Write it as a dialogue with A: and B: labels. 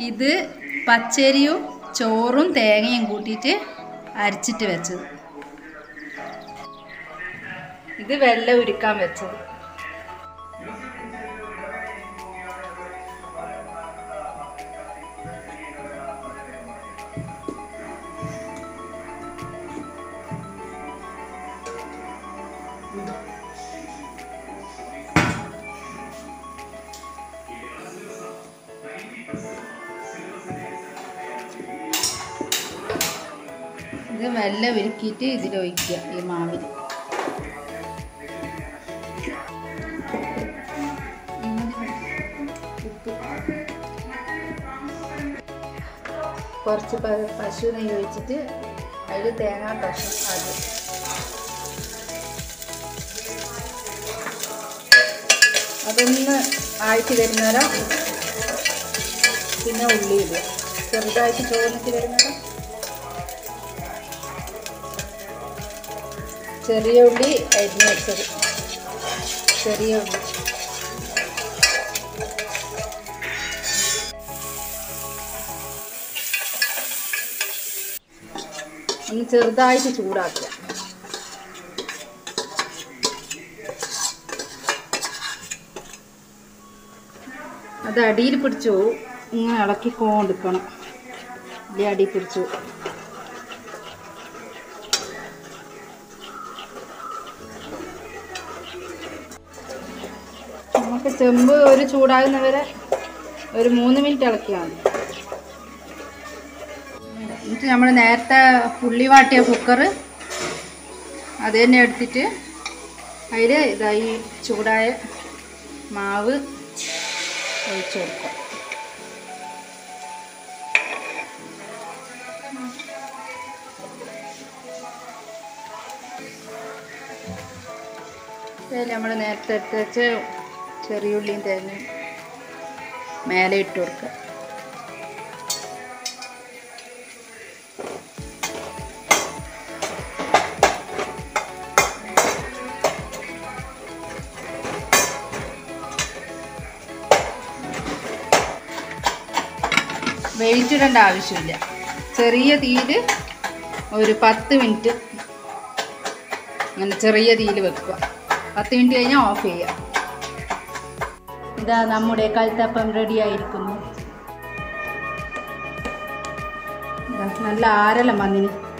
A: ഇത് പച്ചരിയും ചോറും തേങ്ങയും കൂട്ടിയിട്ട് അരച്ചിട്ട് വെച്ചത് ഇത് വെള്ളം ഉരുക്കാൻ വെച്ചത് ഇത് വെള്ളം ഉരുക്കിയിട്ട് ഇതിലൊഴിക്കുക ഈ മാവിൽ കുറച്ച് പ- പശു നെയ്യ് ഒഴിച്ചിട്ട് അതിൽ തേങ്ങ പശു അത് അതൊന്ന് ആയിട്ട് വരുന്നേരം പിന്നെ ഉള്ളി ഇടുക ചെറുതായിട്ട് ചോന്നിട്ട് വരുന്നേരം ചെറിയ ഉള്ളി അരിഞ്ഞ് വെച്ചത് ചെറിയ ഉള്ളി ഒന്ന് ചെറുതായിട്ട് ചൂടാക്കുക അത് അടിയിൽ പിടിച്ചു പോവും. ഇങ്ങനെ ഇളക്കി കൊണ്ടിരിക്കണം ഇല്ലേ അടിയിൽ പിടിച്ചു പോവും. നമുക്ക് ചെമ്പ് ഒരു ചൂടാകുന്നവരെ ഒരു മൂന്ന് മിനിറ്റ് ഇളക്കിയാൽ മതി എന്നിട്ട് നമ്മൾ നേരത്തെ ഉള്ളി വാട്ടിയ കുക്കർ അത് തന്നെ എടുത്തിട്ട് അതിൽ ഇതായി ചൂടായ മാവ് ഒഴിച്ചു കൊടുക്കുക ഇതിൽ നമ്മൾ നേരത്തെ എടുത്ത് വെച്ച ചെറിയ ഉള്ളിയും തേങ്ങയും മേലെ ഇട്ട് കൊടുക്കുക വെയിറ്റ് ഇടേണ്ട ആവശ്യമില്ല ചെറിയ തീയിൽ ഒരു പത്ത് മിനിറ്റ് അങ്ങനെ ചെറിയ തീയിൽ വെക്കുക പത്ത് മിനിറ്റ് കഴിഞ്ഞാൽ ഓഫ് ചെയ്യുക ഇതാ നമ്മുടെ കൽത്തപ്പം റെഡി ആയിരിക്കുന്നു ഇതാ നല്ല ആരെല്ലാം വന്നിന്